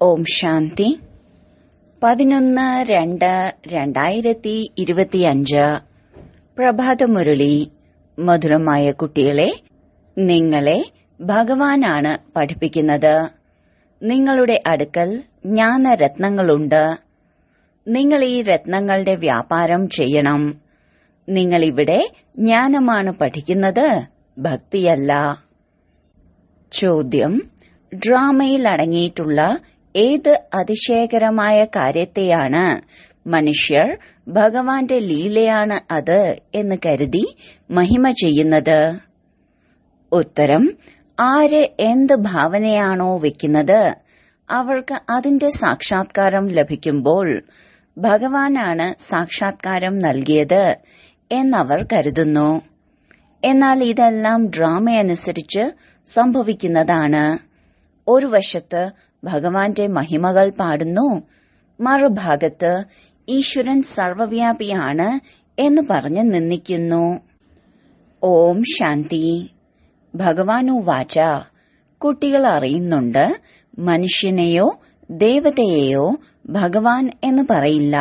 ഓം ശാന്തി പതിനൊന്ന് രണ്ട് രണ്ടായിരത്തി ഇരുപത്തിയഞ്ച് പ്രഭാതമുരളി മധുരമായ കുട്ടികളെ നിങ്ങളെ ഭഗവാനാണ് പഠിപ്പിക്കുന്നത് നിങ്ങളുടെ അടുക്കൽ ജ്ഞാനരത്നങ്ങളുണ്ട് നിങ്ങൾ ഈ രത്നങ്ങളുടെ വ്യാപാരം ചെയ്യണം നിങ്ങളിവിടെ ജ്ഞാനമാണ് പഠിക്കുന്നത് ഭക്തിയല്ല ചോദ്യം ഡ്രാമയിൽ അടങ്ങിയിട്ടുള്ള ഏത് അതിശയകരമായ കാര്യത്തെയാണ് മനുഷ്യർ ഭഗവാന്റെ ലീലയാണ് അത് എന്ന് കരുതി മഹിമ ചെയ്യുന്നത് ഉത്തരം ആര് എന്ത് ഭാവനയാണോ വെക്കുന്നത് അവർക്ക് അതിന്റെ സാക്ഷാത്കാരം ലഭിക്കുമ്പോൾ ഭഗവാനാണ് സാക്ഷാത്കാരം നൽകിയത് എന്നവർ കരുതുന്നു എന്നാൽ ഇതെല്ലാം ഡ്രാമയനുസരിച്ച് സംഭവിക്കുന്നതാണ് ഒരു വശത്ത് ഭഗവാന്റെ മഹിമകൾ പാടുന്നു മറുഭാഗത്ത് ഈശ്വരൻ സർവവ്യാപിയാണ് എന്ന് പറഞ്ഞ് നിന്ദിക്കുന്നു ഓം ശാന്തി ഭഗവാനു വാച കുട്ടികൾ അറിയുന്നുണ്ട് മനുഷ്യനെയോ ദേവതയെയോ ഭഗവാൻ എന്ന് പറയില്ല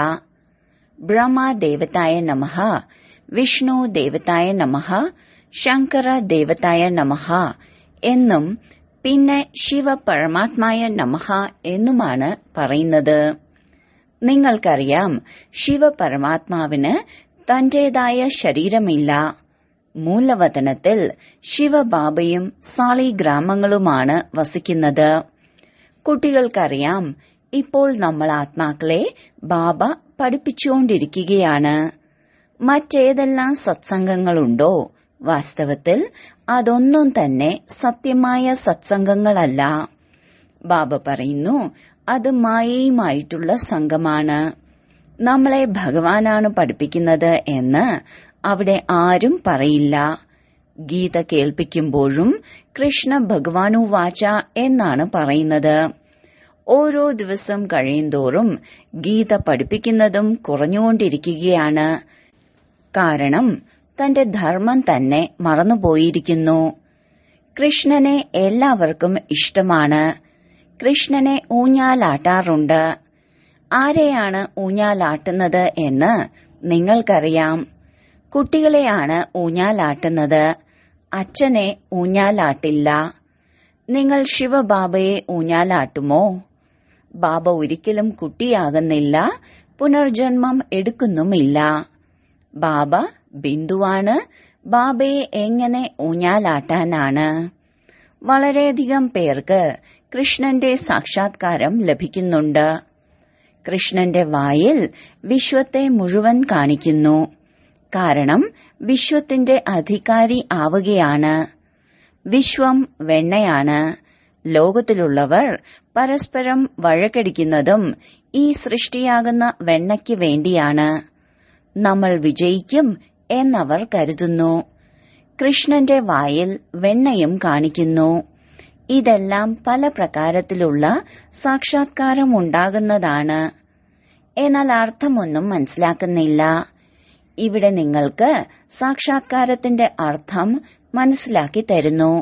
ബ്രഹ്മ ദേവതായ നമഃ വിഷ്ണു ദേവതായ നമഃ ശങ്കര ദേവതായ നമഃ എന്നും പിന്നെ ശിവ പരമാത്മായ നമഃ എന്നുമാണ് പറയുന്നത് നിങ്ങൾക്കറിയാം ശിവ പരമാത്മാവിന് തന്റേതായ ശരീരമില്ല മൂലവതനത്തിൽ ശിവബാബയും സാളിഗ്രാമങ്ങളുമാണ് വസിക്കുന്നത് കുട്ടികൾക്കറിയാം ഇപ്പോൾ നമ്മൾ ആത്മാക്കളെ ബാബ പഠിപ്പിച്ചുകൊണ്ടിരിക്കുകയാണ് മറ്റേതെല്ലാം സത്സംഗങ്ങളുണ്ടോ വാസ്തവത്തിൽ അതൊന്നും തന്നെ സത്യമായ സത്സംഗങ്ങളല്ല ബാബ പറയുന്നു അത് മായയുമായിട്ടുള്ള സംഘമാണ് നമ്മളെ ഭഗവാനാണ് പഠിപ്പിക്കുന്നത് എന്ന് അവിടെ ആരും പറയില്ല ഗീത കേൾപ്പിക്കുമ്പോഴും കൃഷ്ണ ഭഗവാനു വാച എന്നാണ് പറയുന്നത് ഓരോ ദിവസം കഴിയുന്തോറും ഗീത പഠിപ്പിക്കുന്നതും കുറഞ്ഞുകൊണ്ടിരിക്കുകയാണ് കാരണം തന്റെ ധർമ്മം തന്നെ മറന്നുപോയിരിക്കുന്നു കൃഷ്ണനെ എല്ലാവർക്കും ഇഷ്ടമാണ് കൃഷ്ണനെ ഊഞ്ഞാലാട്ടാറുണ്ട് ആരെയാണ് ഊഞ്ഞാലാട്ടുന്നത് എന്ന് നിങ്ങൾക്കറിയാം കുട്ടികളെയാണ് ഊഞ്ഞാലാട്ടുന്നത് അച്ഛനെ ഊഞ്ഞാലാട്ടില്ല നിങ്ങൾ ശിവബാബയെ ഊഞ്ഞാലാട്ടുമോ ബാബ ഒരിക്കലും കുട്ടിയാകുന്നില്ല പുനർജന്മം എടുക്കുന്നുമില്ല ബാബ ബിന്ദുവാണ് ബാബയെ എങ്ങനെ ഊഞ്ഞാലാട്ടാനാണ് വളരെയധികം പേർക്ക് കൃഷ്ണന്റെ സാക്ഷാത്കാരം ലഭിക്കുന്നുണ്ട് കൃഷ്ണന്റെ വായിൽ വിശ്വത്തെ മുഴുവൻ കാണിക്കുന്നു കാരണം വിശ്വത്തിന്റെ അധികാരി ആവുകയാണ് വിശ്വം വെണ്ണയാണ് ലോകത്തിലുള്ളവർ പരസ്പരം വഴക്കടിക്കുന്നതും ഈ സൃഷ്ടിയാകുന്ന വെണ്ണയ്ക്ക് വേണ്ടിയാണ് നമ്മൾ വിജയിക്കും എന്നവർ കരുതുന്നു കൃഷ്ണന്റെ വായിൽ വെണ്ണയും കാണിക്കുന്നു ഇതെല്ലാം പല പ്രകാരത്തിലുള്ള സാക്ഷാത്കാരം ഉണ്ടാകുന്നതാണ് എന്നാൽ അർത്ഥമൊന്നും മനസ്സിലാക്കുന്നില്ല ഇവിടെ നിങ്ങൾക്ക് സാക്ഷാത്കാരത്തിന്റെ അർത്ഥം മനസ്സിലാക്കി തരുന്നു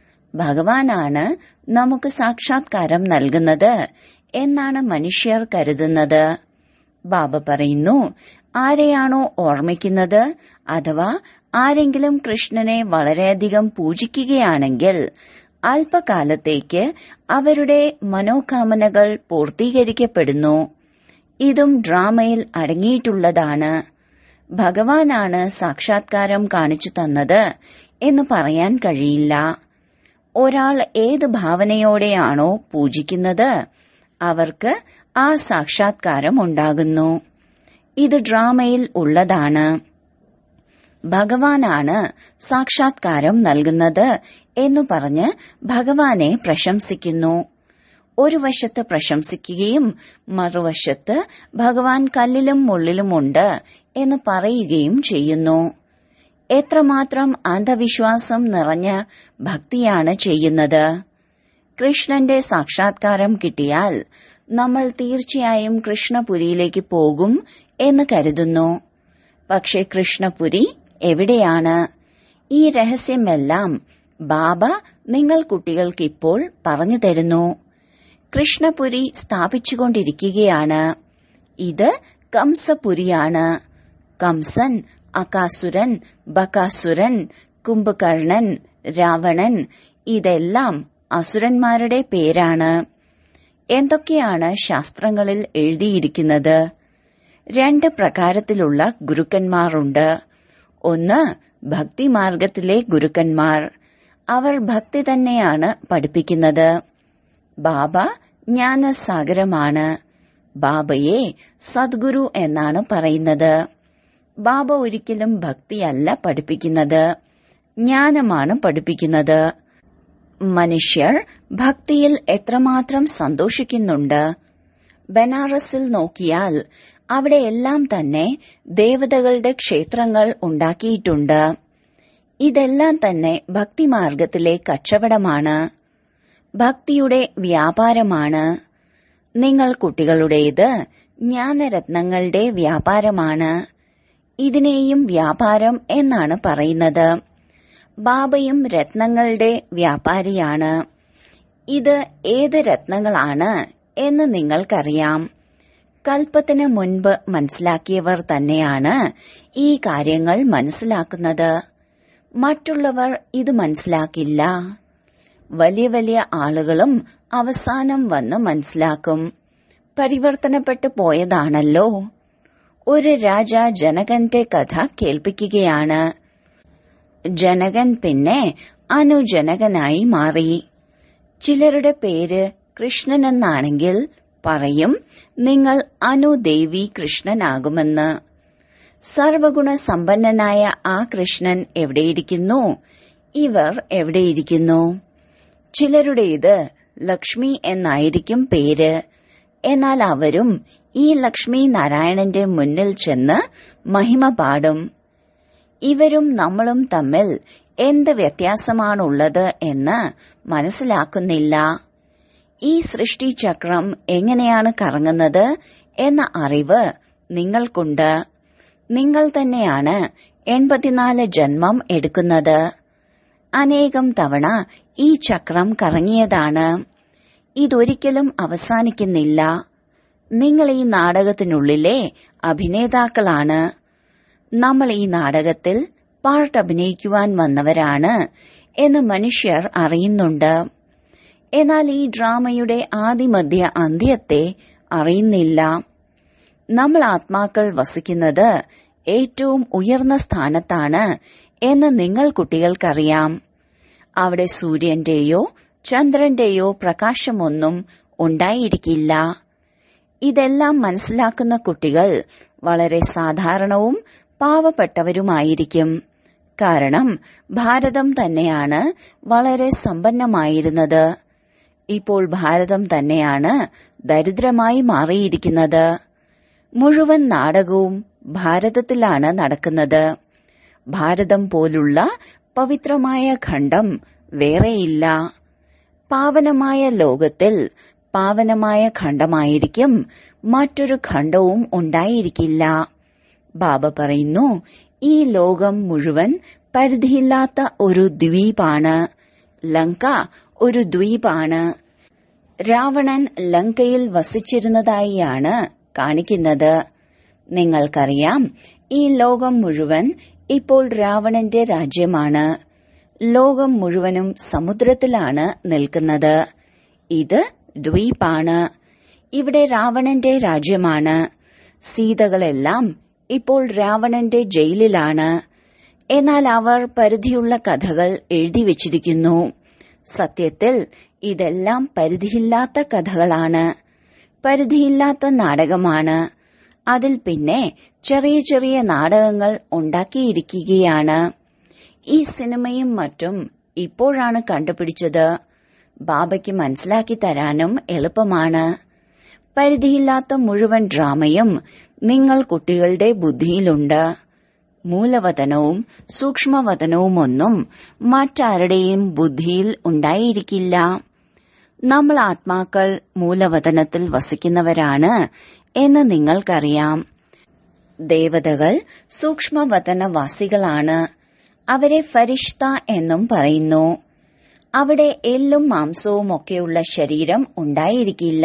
ഭഗവാനാണ് നമുക്ക് സാക്ഷാത്കാരം നൽകുന്നത് എന്നാണ് മനുഷ്യർ കരുതുന്നത് ബാബ പറയുന്നു ആരെയാണോ ഓർമ്മിക്കുന്നത് അഥവാ ആരെങ്കിലും കൃഷ്ണനെ വളരെയധികം പൂജിക്കുകയാണെങ്കിൽ അല്പകാലത്തേക്ക് അവരുടെ മനോകാമനകൾ പൂർത്തീകരിക്കപ്പെടുന്നു ഇതും ഡ്രാമയിൽ അടങ്ങിയിട്ടുള്ളതാണ് ഭഗവാനാണ് സാക്ഷാത്കാരം കാണിച്ചു തന്നത് എന്ന് പറയാൻ കഴിയില്ല ഒരാൾ ഏത് ഭാവനയോടെയാണോ പൂജിക്കുന്നത് അവർക്ക് ആ സാക്ഷാത്കാരം ഉണ്ടാകുന്നു ഇത് ഡ്രാമയിൽ ഉള്ളതാണ് ഭഗവാനാണ് സാക്ഷാത്കാരം നൽകുന്നത് എന്നു പറഞ്ഞ് ഭഗവാനെ പ്രശംസിക്കുന്നു ഒരു വശത്ത് പ്രശംസിക്കുകയും മറുവശത്ത് ഭഗവാൻ കല്ലിലും മുള്ളിലുമുണ്ട് എന്ന് പറയുകയും ചെയ്യുന്നു എത്രമാത്രം അന്ധവിശ്വാസം നിറഞ്ഞ ഭക്തിയാണ് ചെയ്യുന്നത് കൃഷ്ണന്റെ സാക്ഷാത്കാരം കിട്ടിയാൽ നമ്മൾ തീർച്ചയായും കൃഷ്ണപുരിയിലേക്ക് പോകും എന്ന് കരുതുന്നു പക്ഷെ കൃഷ്ണപുരി എവിടെയാണ് ഈ രഹസ്യമെല്ലാം ബാബ നിങ്ങൾ കുട്ടികൾക്കിപ്പോൾ പറഞ്ഞു തരുന്നു കൃഷ്ണപുരി സ്ഥാപിച്ചുകൊണ്ടിരിക്കുകയാണ് ഇത് കംസപുരിയാണ് കംസൻ അകാസുരൻ ബകാസുരൻ കുംഭകർണൻ രാവണൻ ഇതെല്ലാം അസുരന്മാരുടെ പേരാണ് എന്തൊക്കെയാണ് ശാസ്ത്രങ്ങളിൽ എഴുതിയിരിക്കുന്നത് രണ്ട് പ്രകാരത്തിലുള്ള ഗുരുക്കന്മാരുണ്ട് ഒന്ന് ഭക്തിമാർഗത്തിലെ ഗുരുക്കന്മാർ അവർ ഭക്തി തന്നെയാണ് പഠിപ്പിക്കുന്നത് ബാബ ജ്ഞാനസാഗരമാണ് ബാബയെ സദ്ഗുരു എന്നാണ് പറയുന്നത് ബാബ ഒരിക്കലും ഭക്തിയല്ല പഠിപ്പിക്കുന്നത് ജ്ഞാനമാണ് പഠിപ്പിക്കുന്നത് മനുഷ്യർ ഭക്തിയിൽ എത്രമാത്രം സന്തോഷിക്കുന്നുണ്ട് ബനാറസിൽ നോക്കിയാൽ അവിടെയെല്ലാം തന്നെ ദേവതകളുടെ ക്ഷേത്രങ്ങൾ ഉണ്ടാക്കിയിട്ടുണ്ട് ഇതെല്ലാം തന്നെ ഭക്തിമാർഗത്തിലെ കച്ചവടമാണ് ഭക്തിയുടെ വ്യാപാരമാണ് നിങ്ങൾ കുട്ടികളുടേത് ജ്ഞാനരത്നങ്ങളുടെ വ്യാപാരമാണ് ഇതിനെയും വ്യാപാരം എന്നാണ് പറയുന്നത് ബാബയും രത്നങ്ങളുടെ വ്യാപാരിയാണ് ഇത് ഏത് രത്നങ്ങളാണ് എന്ന് നിങ്ങൾക്കറിയാം കൽപ്പത്തിന് മുൻപ് മനസ്സിലാക്കിയവർ തന്നെയാണ് ഈ കാര്യങ്ങൾ മനസ്സിലാക്കുന്നത് മറ്റുള്ളവർ ഇത് മനസ്സിലാക്കില്ല വലിയ വലിയ ആളുകളും അവസാനം വന്ന് മനസ്സിലാക്കും പരിവർത്തനപ്പെട്ടു പോയതാണല്ലോ ഒരു രാജ ജനകന്റെ കഥ കേൾപ്പിക്കുകയാണ് ജനകൻ പിന്നെ അനുജനകനായി മാറി ചിലരുടെ പേര് കൃഷ്ണൻ എന്നാണെങ്കിൽ പറയും നിങ്ങൾ അനുദേവി കൃഷ്ണനാകുമെന്ന് സർവഗുണ സമ്പന്നനായ ആ കൃഷ്ണൻ എവിടെയിരിക്കുന്നു ഇവർ എവിടെയിരിക്കുന്നു ചിലരുടേത് ലക്ഷ്മി എന്നായിരിക്കും പേര് എന്നാൽ അവരും ഈ ലക്ഷ്മി നാരായണന്റെ മുന്നിൽ ചെന്ന് മഹിമ പാടും ഇവരും നമ്മളും തമ്മിൽ എന്ത് വ്യത്യാസമാണുള്ളത് എന്ന് മനസ്സിലാക്കുന്നില്ല ഈ സൃഷ്ടിചക്രം എങ്ങനെയാണ് കറങ്ങുന്നത് എന്ന അറിവ് നിങ്ങൾക്കുണ്ട് നിങ്ങൾ തന്നെയാണ് എൺപത്തിനാല് ജന്മം എടുക്കുന്നത് അനേകം തവണ ഈ ചക്രം കറങ്ങിയതാണ് ഇതൊരിക്കലും അവസാനിക്കുന്നില്ല നിങ്ങൾ ഈ നാടകത്തിനുള്ളിലെ അഭിനേതാക്കളാണ് നമ്മൾ ഈ നാടകത്തിൽ പാർട്ട് അഭിനയിക്കുവാൻ വന്നവരാണ് എന്ന് മനുഷ്യർ അറിയുന്നുണ്ട് എന്നാൽ ഈ ഡ്രാമയുടെ ആദിമധ്യ അന്ത്യത്തെ അറിയുന്നില്ല നമ്മൾ ആത്മാക്കൾ വസിക്കുന്നത് ഏറ്റവും ഉയർന്ന സ്ഥാനത്താണ് എന്ന് നിങ്ങൾ കുട്ടികൾക്കറിയാം അവിടെ സൂര്യന്റെയോ ചന്ദ്രന്റെയോ പ്രകാശമൊന്നും ഉണ്ടായിരിക്കില്ല ഇതെല്ലാം മനസ്സിലാക്കുന്ന കുട്ടികൾ വളരെ സാധാരണവും പാവപ്പെട്ടവരുമായിരിക്കും കാരണം ഭാരതം തന്നെയാണ് വളരെ സമ്പന്നമായിരുന്നത് ഇപ്പോൾ ഭാരതം തന്നെയാണ് ദരിദ്രമായി മാറിയിരിക്കുന്നത് മുഴുവൻ നാടകവും ഭാരതത്തിലാണ് നടക്കുന്നത് ഭാരതം പോലുള്ള പവിത്രമായ ഖണ്ഡം വേറെയില്ല പാവനമായ ലോകത്തിൽ പാവനമായ ഖണ്ഡമായിരിക്കും മറ്റൊരു ഖണ്ഡവും ഉണ്ടായിരിക്കില്ല ബാബ പറയുന്നു ഈ ലോകം മുഴുവൻ പരിധിയില്ലാത്ത ഒരു ദ്വീപാണ് ലങ്ക ഒരു ദ്വീപാണ് രാവണൻ ലങ്കയിൽ വസിച്ചിരുന്നതായിയാണ് കാണിക്കുന്നത് നിങ്ങൾക്കറിയാം ഈ ലോകം മുഴുവൻ ഇപ്പോൾ രാവണന്റെ രാജ്യമാണ് ലോകം മുഴുവനും സമുദ്രത്തിലാണ് നിൽക്കുന്നത് ഇത് ദ്വീപാണ് ഇവിടെ രാവണന്റെ രാജ്യമാണ് സീതകളെല്ലാം ഇപ്പോൾ രാവണന്റെ ജയിലിലാണ് എന്നാൽ അവർ പരിധിയുള്ള കഥകൾ എഴുതി വച്ചിരിക്കുന്നു സത്യത്തിൽ ഇതെല്ലാം പരിധിയില്ലാത്ത കഥകളാണ് പരിധിയില്ലാത്ത നാടകമാണ് അതിൽ പിന്നെ ചെറിയ ചെറിയ നാടകങ്ങൾ ഉണ്ടാക്കിയിരിക്കുകയാണ് ഈ സിനിമയും മറ്റും ഇപ്പോഴാണ് കണ്ടുപിടിച്ചത് ബാബയ്ക്ക് മനസ്സിലാക്കി തരാനും എളുപ്പമാണ് പരിധിയില്ലാത്ത മുഴുവൻ ഡ്രാമയും നിങ്ങൾ കുട്ടികളുടെ ബുദ്ധിയിലുണ്ട് മൂലവതനവും സൂക്ഷ്മവതനവുമൊന്നും മറ്റാരുടെയും ബുദ്ധിയിൽ ഉണ്ടായിരിക്കില്ല നമ്മൾ ആത്മാക്കൾ മൂലവതനത്തിൽ വസിക്കുന്നവരാണ് എന്ന് നിങ്ങൾക്കറിയാം ദേവതകൾ സൂക്ഷ്മവതനവാസികളാണ് അവരെ ഫരിഷ്ത എന്നും പറയുന്നു അവിടെ എല്ലും മാംസവും ഒക്കെയുള്ള ശരീരം ഉണ്ടായിരിക്കില്ല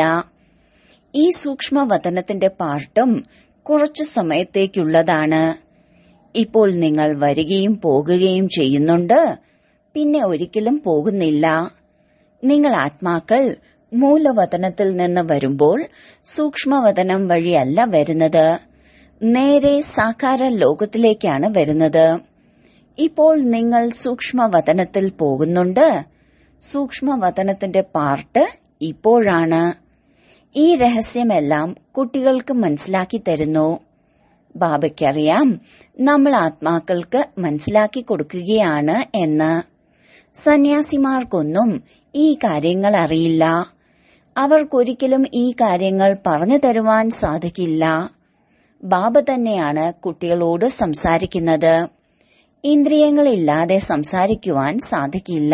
ഈ സൂക്ഷ്മവതനത്തിന്റെ പാർട്ടും കുറച്ചു സമയത്തേക്കുള്ളതാണ് ഇപ്പോൾ നിങ്ങൾ വരികയും പോകുകയും ചെയ്യുന്നുണ്ട് പിന്നെ ഒരിക്കലും പോകുന്നില്ല നിങ്ങൾ ആത്മാക്കൾ മൂലവതനത്തിൽ നിന്ന് വരുമ്പോൾ സൂക്ഷ്മവതനം വഴിയല്ല വരുന്നത് നേരെ സാകാര ലോകത്തിലേക്കാണ് വരുന്നത് ഇപ്പോൾ നിങ്ങൾ സൂക്ഷ്മവതനത്തിൽ പോകുന്നുണ്ട് സൂക്ഷ്മവതനത്തിന്റെ പാർട്ട് ഇപ്പോഴാണ് ഈ രഹസ്യമെല്ലാം കുട്ടികൾക്ക് മനസ്സിലാക്കി തരുന്നു ബാബയ്ക്കറിയാം നമ്മൾ ആത്മാക്കൾക്ക് മനസ്സിലാക്കി കൊടുക്കുകയാണ് എന്ന് സന്യാസിമാർക്കൊന്നും ഈ കാര്യങ്ങൾ അറിയില്ല അവർക്കൊരിക്കലും ഈ കാര്യങ്ങൾ പറഞ്ഞു തരുവാൻ സാധിക്കില്ല ബാബ തന്നെയാണ് കുട്ടികളോട് സംസാരിക്കുന്നത് ഇന്ദ്രിയങ്ങളില്ലാതെ സംസാരിക്കുവാൻ സാധിക്കില്ല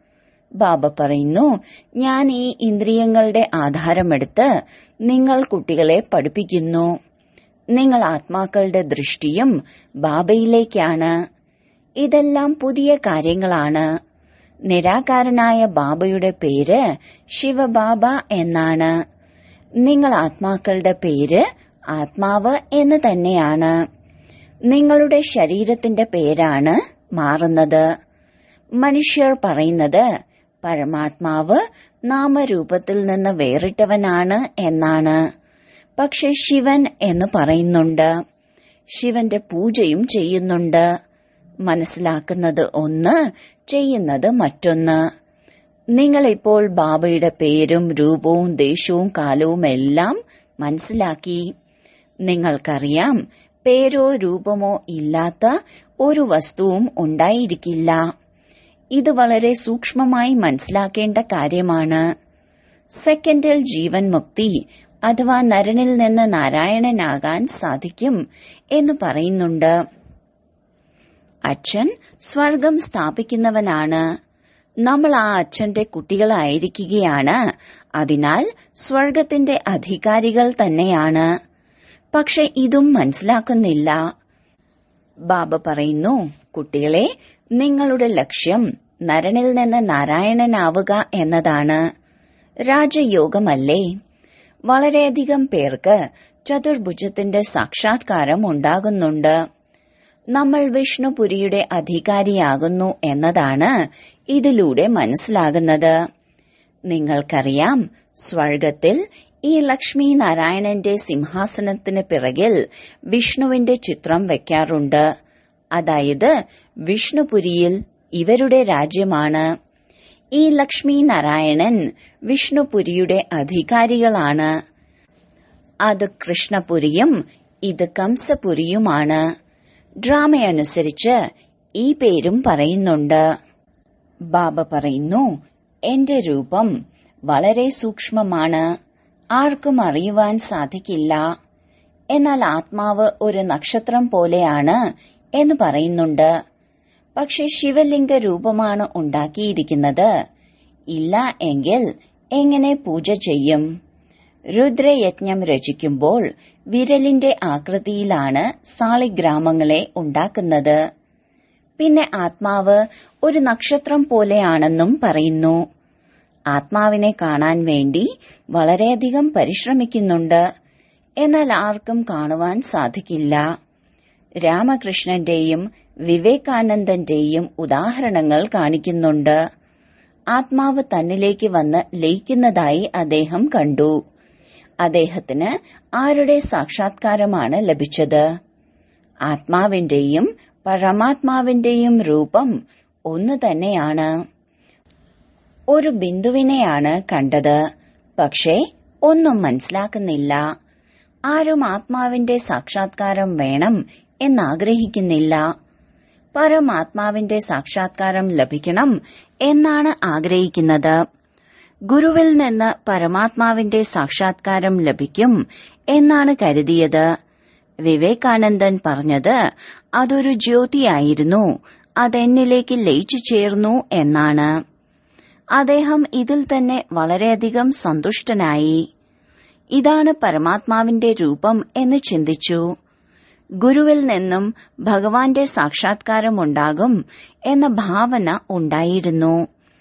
ബാബ പറയുന്നു ഞാൻ ഈ ഇന്ദ്രിയങ്ങളുടെ ആധാരമെടുത്ത് നിങ്ങൾ കുട്ടികളെ പഠിപ്പിക്കുന്നു നിങ്ങൾ ആത്മാക്കളുടെ ദൃഷ്ടിയും ബാബയിലേക്കാണ് ഇതെല്ലാം പുതിയ കാര്യങ്ങളാണ് നിരാകാരനായ ബാബയുടെ പേര് ശിവബാബ എന്നാണ് നിങ്ങൾ ആത്മാക്കളുടെ പേര് ആത്മാവ് എന്ന് തന്നെയാണ് നിങ്ങളുടെ ശരീരത്തിന്റെ പേരാണ് മാറുന്നത് മനുഷ്യർ പറയുന്നത് പരമാത്മാവ് നാമരൂപത്തിൽ നിന്ന് വേറിട്ടവനാണ് എന്നാണ് പക്ഷെ ശിവൻ എന്ന് പറയുന്നുണ്ട് ശിവന്റെ പൂജയും ചെയ്യുന്നുണ്ട് മനസ്സിലാക്കുന്നത് ഒന്ന് ചെയ്യുന്നത് മറ്റൊന്ന് നിങ്ങളിപ്പോൾ ബാബയുടെ പേരും രൂപവും ദേശവും കാലവും എല്ലാം മനസ്സിലാക്കി നിങ്ങൾക്കറിയാം പേരോ രൂപമോ ഇല്ലാത്ത ഒരു വസ്തുവും ഉണ്ടായിരിക്കില്ല ഇത് വളരെ സൂക്ഷ്മമായി മനസ്സിലാക്കേണ്ട കാര്യമാണ് സെക്കൻഡിൽ ജീവൻ മുക്തി അഥവാ നരനിൽ നിന്ന് നാരായണനാകാൻ സാധിക്കും എന്ന് പറയുന്നുണ്ട് അച്ഛൻ സ്വർഗം സ്ഥാപിക്കുന്നവനാണ് നമ്മൾ ആ അച്ഛന്റെ കുട്ടികളായിരിക്കുകയാണ് അതിനാൽ സ്വർഗത്തിന്റെ അധികാരികൾ തന്നെയാണ് പക്ഷെ ഇതും മനസ്സിലാക്കുന്നില്ല ബാബ പറയുന്നു കുട്ടികളെ നിങ്ങളുടെ ലക്ഷ്യം നരനിൽ നിന്ന് നാരായണനാവുക എന്നതാണ് രാജയോഗമല്ലേ വളരെയധികം പേർക്ക് ചതുർഭുജത്തിന്റെ സാക്ഷാത്കാരം ഉണ്ടാകുന്നുണ്ട് നമ്മൾ വിഷ്ണുപുരിയുടെ അധികാരിയാകുന്നു എന്നതാണ് ഇതിലൂടെ മനസ്സിലാകുന്നത് നിങ്ങൾക്കറിയാം സ്വർഗത്തിൽ ഈ ലക്ഷ്മി നാരായണന്റെ സിംഹാസനത്തിന് പിറകിൽ വിഷ്ണുവിന്റെ ചിത്രം വെക്കാറുണ്ട് അതായത് വിഷ്ണുപുരിയിൽ ഇവരുടെ രാജ്യമാണ് ഈ ലക്ഷ്മി നാരായണൻ വിഷ്ണുപുരിയുടെ അധികാരികളാണ് അത് കൃഷ്ണപുരിയും ഇത് കംസപുരിയുമാണ് ഡ്രാമയനുസരിച്ച് ഈ പേരും പറയുന്നുണ്ട് ബാബ പറയുന്നു എന്റെ രൂപം വളരെ സൂക്ഷ്മമാണ് ആർക്കും അറിയുവാൻ സാധിക്കില്ല എന്നാൽ ആത്മാവ് ഒരു നക്ഷത്രം പോലെയാണ് എന്ന് പറയുന്നുണ്ട് പക്ഷെ ശിവലിംഗ രൂപമാണ് ഉണ്ടാക്കിയിരിക്കുന്നത് ഇല്ല എങ്കിൽ എങ്ങനെ പൂജ ചെയ്യും രുദ്രയജ്ഞം രചിക്കുമ്പോൾ വിരലിന്റെ ആകൃതിയിലാണ് സാളിഗ്രാമങ്ങളെ ഉണ്ടാക്കുന്നത് പിന്നെ ആത്മാവ് ഒരു നക്ഷത്രം പോലെയാണെന്നും പറയുന്നു ആത്മാവിനെ കാണാൻ വേണ്ടി വളരെയധികം പരിശ്രമിക്കുന്നുണ്ട് എന്നാൽ ആർക്കും കാണുവാൻ സാധിക്കില്ല രാമകൃഷ്ണന്റെയും വിവേകാനന്ദന്റെയും ഉദാഹരണങ്ങൾ കാണിക്കുന്നുണ്ട് ആത്മാവ് തന്നിലേക്ക് വന്ന് ലയിക്കുന്നതായി അദ്ദേഹം കണ്ടു അദ്ദേഹത്തിന് ആരുടെ സാക്ഷാത്കാരമാണ് ലഭിച്ചത് ആത്മാവിന്റെയും പരമാത്മാവിന്റെയും രൂപം ഒന്നു തന്നെയാണ് ഒരു ബിന്ദുവിനെയാണ് കണ്ടത് പക്ഷേ ഒന്നും മനസ്സിലാക്കുന്നില്ല ആരും ആത്മാവിന്റെ സാക്ഷാത്കാരം വേണം എന്നാഗ്രഹിക്കുന്നില്ല പരമാത്മാവിന്റെ സാക്ഷാത്കാരം ലഭിക്കണം എന്നാണ് ആഗ്രഹിക്കുന്നത് ഗുരുവിൽ നിന്ന് പരമാത്മാവിന്റെ സാക്ഷാത്കാരം ലഭിക്കും എന്നാണ് കരുതിയത് വിവേകാനന്ദൻ പറഞ്ഞത് അതൊരു ജ്യോതിയായിരുന്നു അതെന്നിലേക്ക് ലയിച്ചു ചേർന്നു എന്നാണ് അദ്ദേഹം ഇതിൽ തന്നെ വളരെയധികം സന്തുഷ്ടനായി ഇതാണ് പരമാത്മാവിന്റെ രൂപം എന്ന് ചിന്തിച്ചു ഗുരുവിൽ നിന്നും ഭഗവാന്റെ സാക്ഷാത്കാരമുണ്ടാകും എന്ന ഭാവന ഉണ്ടായിരുന്നു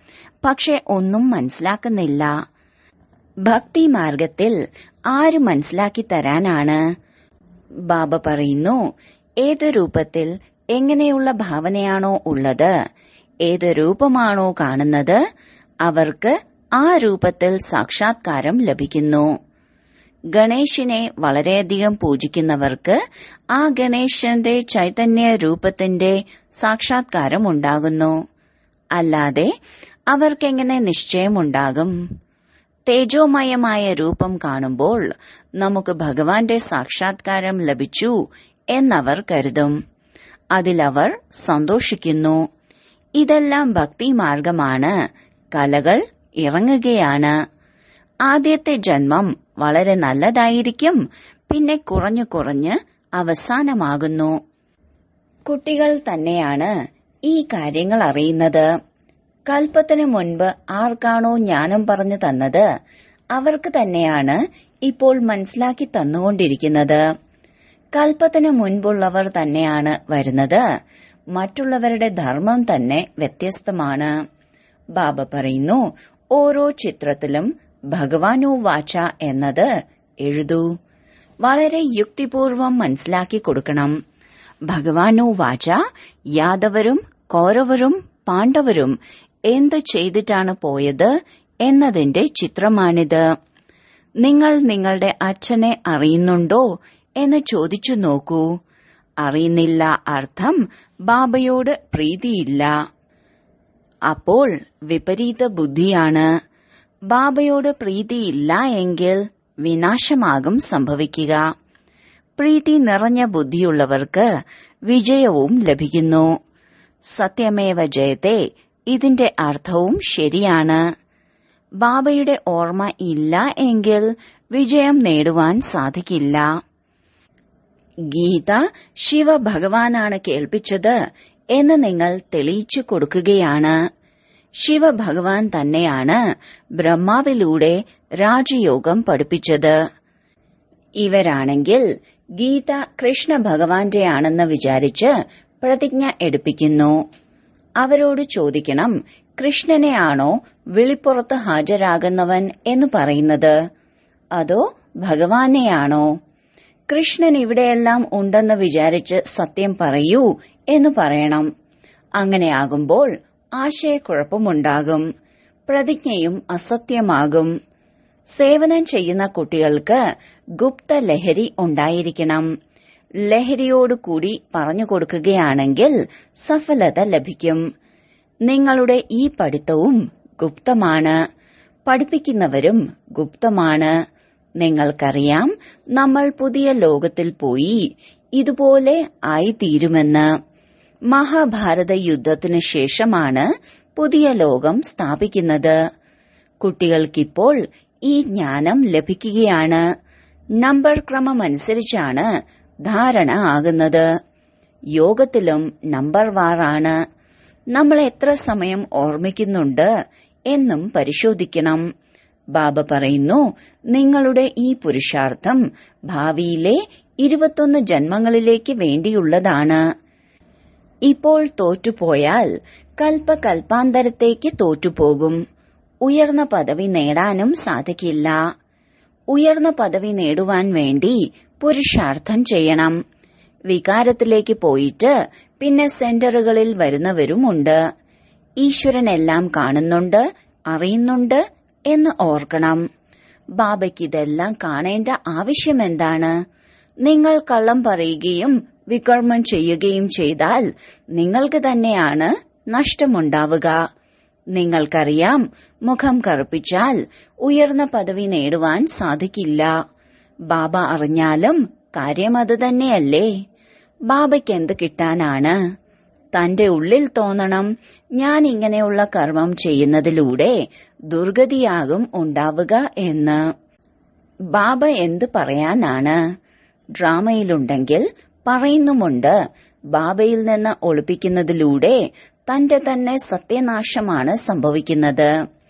പക്ഷെ ഒന്നും മനസ്സിലാക്കുന്നില്ല ഭക്തി മാർഗത്തിൽ ആര് മനസ്സിലാക്കി തരാനാണ് ബാബ പറയുന്നു ഏത് രൂപത്തിൽ എങ്ങനെയുള്ള ഭാവനയാണോ ഉള്ളത് ഏത് രൂപമാണോ കാണുന്നത് അവർക്ക് ആ രൂപത്തിൽ സാക്ഷാത്കാരം ലഭിക്കുന്നു ഗണേശിനെ വളരെയധികം പൂജിക്കുന്നവർക്ക് ആ ഗണേശന്റെ ചൈതന്യ രൂപത്തിന്റെ സാക്ഷാത്കാരം ഉണ്ടാകുന്നു അല്ലാതെ അവർക്കെങ്ങനെ നിശ്ചയമുണ്ടാകും തേജോമയമായ രൂപം കാണുമ്പോൾ നമുക്ക് ഭഗവാന്റെ സാക്ഷാത്കാരം ലഭിച്ചു എന്നവർ കരുതും അതിലവർ സന്തോഷിക്കുന്നു ഇതെല്ലാം ഭക്തി മാർഗമാണ് കലകൾ ഇറങ്ങുകയാണ് ആദ്യത്തെ ജന്മം വളരെ നല്ലതായിരിക്കും പിന്നെ കുറഞ്ഞു കുറഞ്ഞ് അവസാനമാകുന്നു കുട്ടികൾ തന്നെയാണ് ഈ കാര്യങ്ങൾ അറിയുന്നത് കൽപ്പത്തിന് മുൻപ് ആർക്കാണോ ജ്ഞാനം പറഞ്ഞു തന്നത് അവർക്ക് തന്നെയാണ് ഇപ്പോൾ മനസ്സിലാക്കി തന്നുകൊണ്ടിരിക്കുന്നത് കൽപ്പത്തിന് മുൻപുള്ളവർ തന്നെയാണ് വരുന്നത് മറ്റുള്ളവരുടെ ധർമ്മം തന്നെ വ്യത്യസ്തമാണ് ബാബ പറയുന്നു ഓരോ ചിത്രത്തിലും ഭഗവാനു വാച എന്നത് എഴുതൂ വളരെ യുക്തിപൂർവം മനസ്സിലാക്കി കൊടുക്കണം ഭഗവാനു വാച യാദവരും കൗരവരും പാണ്ഡവരും എന്ത് ചെയ്തിട്ടാണ് പോയത് എന്നതിന്റെ ചിത്രമാണിത് നിങ്ങൾ നിങ്ങളുടെ അച്ഛനെ അറിയുന്നുണ്ടോ എന്ന് ചോദിച്ചു നോക്കൂ അറിയുന്നില്ല അർത്ഥം ബാബയോട് പ്രീതിയില്ല അപ്പോൾ വിപരീത ബുദ്ധിയാണ് ബാബയോട് പ്രീതിയില്ല എങ്കിൽ വിനാശമാകും സംഭവിക്കുക പ്രീതി നിറഞ്ഞ ബുദ്ധിയുള്ളവർക്ക് വിജയവും ലഭിക്കുന്നു സത്യമേവ ജയത്തെ ഇതിന്റെ അർത്ഥവും ശരിയാണ് ബാബയുടെ ഓർമ്മ ഇല്ല എങ്കിൽ വിജയം നേടുവാൻ സാധിക്കില്ല ഗീത ശിവഭഗവാനാണ് കേൾപ്പിച്ചത് എന്ന് നിങ്ങൾ തെളിയിച്ചു കൊടുക്കുകയാണ് ശിവഭഗവാൻ തന്നെയാണ് ബ്രഹ്മാവിലൂടെ രാജയോഗം പഠിപ്പിച്ചത് ഇവരാണെങ്കിൽ ഗീത കൃഷ്ണ ഭഗവാന്റെയാണെന്ന് വിചാരിച്ച് പ്രതിജ്ഞ എടുപ്പിക്കുന്നു അവരോട് ചോദിക്കണം കൃഷ്ണനെയാണോ വിളിപ്പുറത്ത് ഹാജരാകുന്നവൻ എന്ന് പറയുന്നത് അതോ ഭഗവാനെയാണോ കൃഷ്ണൻ ഇവിടെയെല്ലാം ഉണ്ടെന്ന് വിചാരിച്ച് സത്യം പറയൂ എന്ന് പറയണം അങ്ങനെയാകുമ്പോൾ ആശയക്കുഴപ്പമുണ്ടാകും പ്രതിജ്ഞയും അസത്യമാകും സേവനം ചെയ്യുന്ന കുട്ടികൾക്ക് ഗുപ്ത ലഹരി ഉണ്ടായിരിക്കണം ലഹരിയോടുകൂടി പറഞ്ഞു കൊടുക്കുകയാണെങ്കിൽ സഫലത ലഭിക്കും നിങ്ങളുടെ ഈ പഠിത്തവും ഗുപ്തമാണ് പഠിപ്പിക്കുന്നവരും ഗുപ്തമാണ് നിങ്ങൾക്കറിയാം നമ്മൾ പുതിയ ലോകത്തിൽ പോയി ഇതുപോലെ ആയിത്തീരുമെന്ന് മഹാഭാരത യുദ്ധത്തിനു ശേഷമാണ് പുതിയ ലോകം സ്ഥാപിക്കുന്നത് കുട്ടികൾക്കിപ്പോൾ ഈ ജ്ഞാനം ലഭിക്കുകയാണ് നമ്പർ ക്രമമനുസരിച്ചാണ് ധാരണ ആകുന്നത് യോഗത്തിലും നമ്പർ വാറാണ് നമ്മൾ എത്ര സമയം ഓർമ്മിക്കുന്നുണ്ട് എന്നും പരിശോധിക്കണം ബാബ പറയുന്നു നിങ്ങളുടെ ഈ പുരുഷാർത്ഥം ഭാവിയിലെ ഇരുപത്തൊന്ന് ജന്മങ്ങളിലേക്ക് വേണ്ടിയുള്ളതാണ് ഇപ്പോൾ തോറ്റുപോയാൽ കൽപ്പകൽപ്പാന്തരത്തേക്ക് തോറ്റുപോകും ഉയർന്ന പദവി നേടാനും സാധിക്കില്ല ഉയർന്ന പദവി നേടുവാൻ വേണ്ടി പുരുഷാർത്ഥം ചെയ്യണം വികാരത്തിലേക്ക് പോയിട്ട് പിന്നെ സെന്ററുകളിൽ വരുന്നവരുമുണ്ട് ഈശ്വരൻ എല്ലാം കാണുന്നുണ്ട് അറിയുന്നുണ്ട് എന്ന് ഓർക്കണം ബാബയ്ക്ക് ഇതെല്ലാം കാണേണ്ട ആവശ്യം എന്താണ് നിങ്ങൾ കള്ളം പറയുകയും വികർമ്മം ചെയ്യുകയും ചെയ്താൽ നിങ്ങൾക്ക് തന്നെയാണ് നഷ്ടമുണ്ടാവുക നിങ്ങൾക്കറിയാം മുഖം കറുപ്പിച്ചാൽ ഉയർന്ന പദവി നേടുവാൻ സാധിക്കില്ല ബാബ അറിഞ്ഞാലും കാര്യം അത് തന്നെയല്ലേ ബാബയ്ക്ക് എന്ത് കിട്ടാനാണ് തന്റെ ഉള്ളിൽ തോന്നണം ഞാൻ ഇങ്ങനെയുള്ള കർമ്മം ചെയ്യുന്നതിലൂടെ ദുർഗതിയാകും ഉണ്ടാവുക എന്ന് ബാബ എന്ത് പറയാനാണ് ഡ്രാമയിലുണ്ടെങ്കിൽ പറയുന്നുമുണ്ട് ബാബയിൽ നിന്ന് ഒളിപ്പിക്കുന്നതിലൂടെ തന്റെ തന്നെ സത്യനാശമാണ് സംഭവിക്കുന്നത്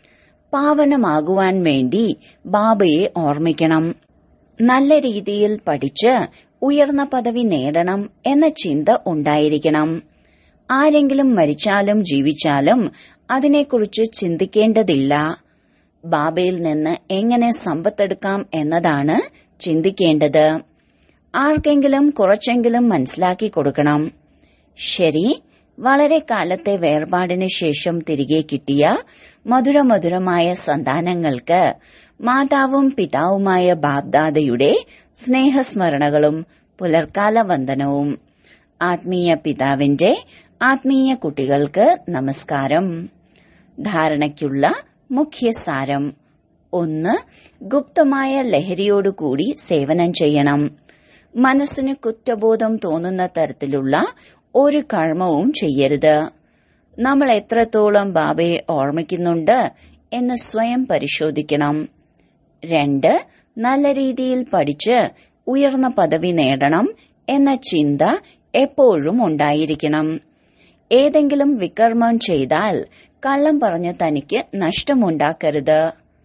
പാവനമാകുവാൻ വേണ്ടി ബാബയെ ഓർമ്മിക്കണം നല്ല രീതിയിൽ പഠിച്ച് ഉയർന്ന പദവി നേടണം എന്ന ചിന്ത ഉണ്ടായിരിക്കണം ആരെങ്കിലും മരിച്ചാലും ജീവിച്ചാലും അതിനെക്കുറിച്ച് ചിന്തിക്കേണ്ടതില്ല ബാബയിൽ നിന്ന് എങ്ങനെ സമ്പത്തെടുക്കാം എന്നതാണ് ചിന്തിക്കേണ്ടത് ആർക്കെങ്കിലും കുറച്ചെങ്കിലും മനസ്സിലാക്കി കൊടുക്കണം ശരി വളരെ കാലത്തെ വേർപാടിന് ശേഷം തിരികെ കിട്ടിയ മധുരമധുരമായ സന്താനങ്ങൾക്ക് മാതാവും പിതാവുമായ ബാബ്ദാദയുടെ സ്നേഹസ്മരണകളും പുലർക്കാല വന്ദനവും ആത്മീയ പിതാവിന്റെ ആത്മീയ കുട്ടികൾക്ക് നമസ്കാരം ധാരണയ്ക്കുള്ള മുഖ്യസാരം ഒന്ന് ഗുപ്തമായ ലഹരിയോടുകൂടി സേവനം ചെയ്യണം മനസ്സിന് കുറ്റബോധം തോന്നുന്ന തരത്തിലുള്ള ഒരു കർമ്മവും ചെയ്യരുത് നമ്മൾ എത്രത്തോളം ബാബയെ ഓർമ്മിക്കുന്നുണ്ട് എന്ന് സ്വയം പരിശോധിക്കണം രണ്ട് നല്ല രീതിയിൽ പഠിച്ച് ഉയർന്ന പദവി നേടണം എന്ന ചിന്ത എപ്പോഴും ഉണ്ടായിരിക്കണം ഏതെങ്കിലും വികർമ്മം ചെയ്താൽ കള്ളം പറഞ്ഞ് തനിക്ക് നഷ്ടമുണ്ടാക്കരുത്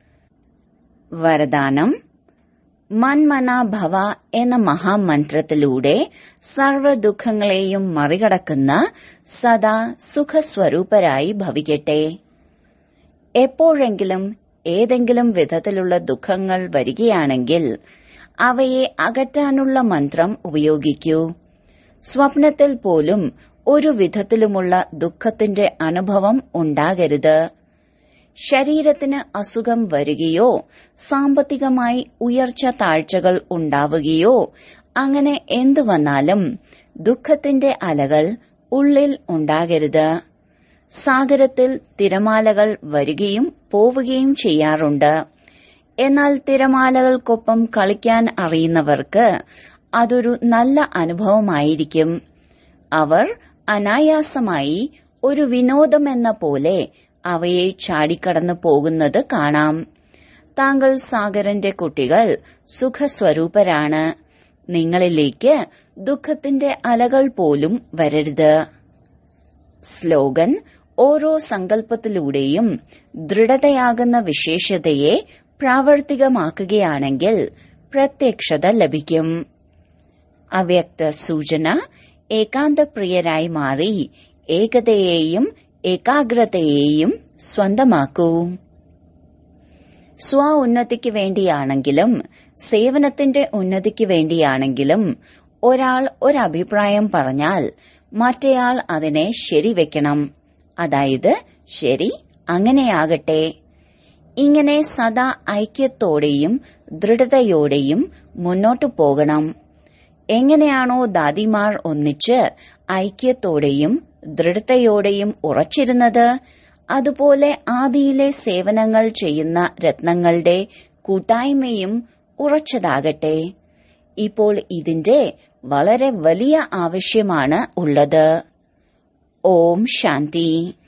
വരദാനം മന്മന ഭവ എന്ന മഹാമന്ത്രത്തിലൂടെ സർവ ദുഃഖങ്ങളെയും മറികടക്കുന്ന സദാ സുഖസ്വരൂപരായി ഭവിക്കട്ടെ എപ്പോഴെങ്കിലും ഏതെങ്കിലും വിധത്തിലുള്ള ദുഃഖങ്ങൾ വരികയാണെങ്കിൽ അവയെ അകറ്റാനുള്ള മന്ത്രം ഉപയോഗിക്കൂ സ്വപ്നത്തിൽ പോലും ഒരു വിധത്തിലുമുള്ള ദുഃഖത്തിന്റെ അനുഭവം ഉണ്ടാകരുത് ശരീരത്തിന് അസുഖം വരികയോ സാമ്പത്തികമായി ഉയർച്ച താഴ്ചകൾ ഉണ്ടാവുകയോ അങ്ങനെ എന്തു വന്നാലും ദുഃഖത്തിന്റെ അലകൾ ഉള്ളിൽ ഉണ്ടാകരുത് സാഗരത്തിൽ തിരമാലകൾ വരികയും പോവുകയും ചെയ്യാറുണ്ട് എന്നാൽ തിരമാലകൾക്കൊപ്പം കളിക്കാൻ അറിയുന്നവർക്ക് അതൊരു നല്ല അനുഭവമായിരിക്കും അവർ അനായാസമായി ഒരു വിനോദമെന്ന പോലെ അവയെ ചാടിക്കടന്നു പോകുന്നത് കാണാം താങ്കൾ സാഗരന്റെ കുട്ടികൾ സുഖസ്വരൂപരാണ് നിങ്ങളിലേക്ക് ദുഃഖത്തിന്റെ അലകൾ പോലും വരരുത് സ്ലോഗൻ ഓരോ സങ്കല്പത്തിലൂടെയും ദൃഢതയാകുന്ന വിശേഷതയെ പ്രാവർത്തികമാക്കുകയാണെങ്കിൽ പ്രത്യക്ഷത ലഭിക്കും അവ്യക്ത സൂചന ഏകാന്തപ്രിയരായി മാറി ഏകതയെയും ഏകാഗ്രതയെയും സ്വന്തമാക്കൂ സ്വ ഉന്നതിക്ക് വേണ്ടിയാണെങ്കിലും സേവനത്തിന്റെ ഉന്നതിക്ക് വേണ്ടിയാണെങ്കിലും ഒരാൾ ഒരഭിപ്രായം പറഞ്ഞാൽ മറ്റേയാൾ അതിനെ ശരിവെക്കണം അതായത് ശരി അങ്ങനെയാകട്ടെ ഇങ്ങനെ സദാ ഐക്യത്തോടെയും ദൃഢതയോടെയും മുന്നോട്ടു പോകണം എങ്ങനെയാണോ ദാദിമാർ ഒന്നിച്ച് ഐക്യത്തോടെയും ദൃഢതയോടെയും ഉറച്ചിരുന്നത് അതുപോലെ ആദിയിലെ സേവനങ്ങൾ ചെയ്യുന്ന രത്നങ്ങളുടെ കൂട്ടായ്മയും ഉറച്ചതാകട്ടെ ഇപ്പോൾ ഇതിന്റെ വളരെ വലിയ ആവശ്യമാണ് ഉള്ളത് ഓം ശാന്തി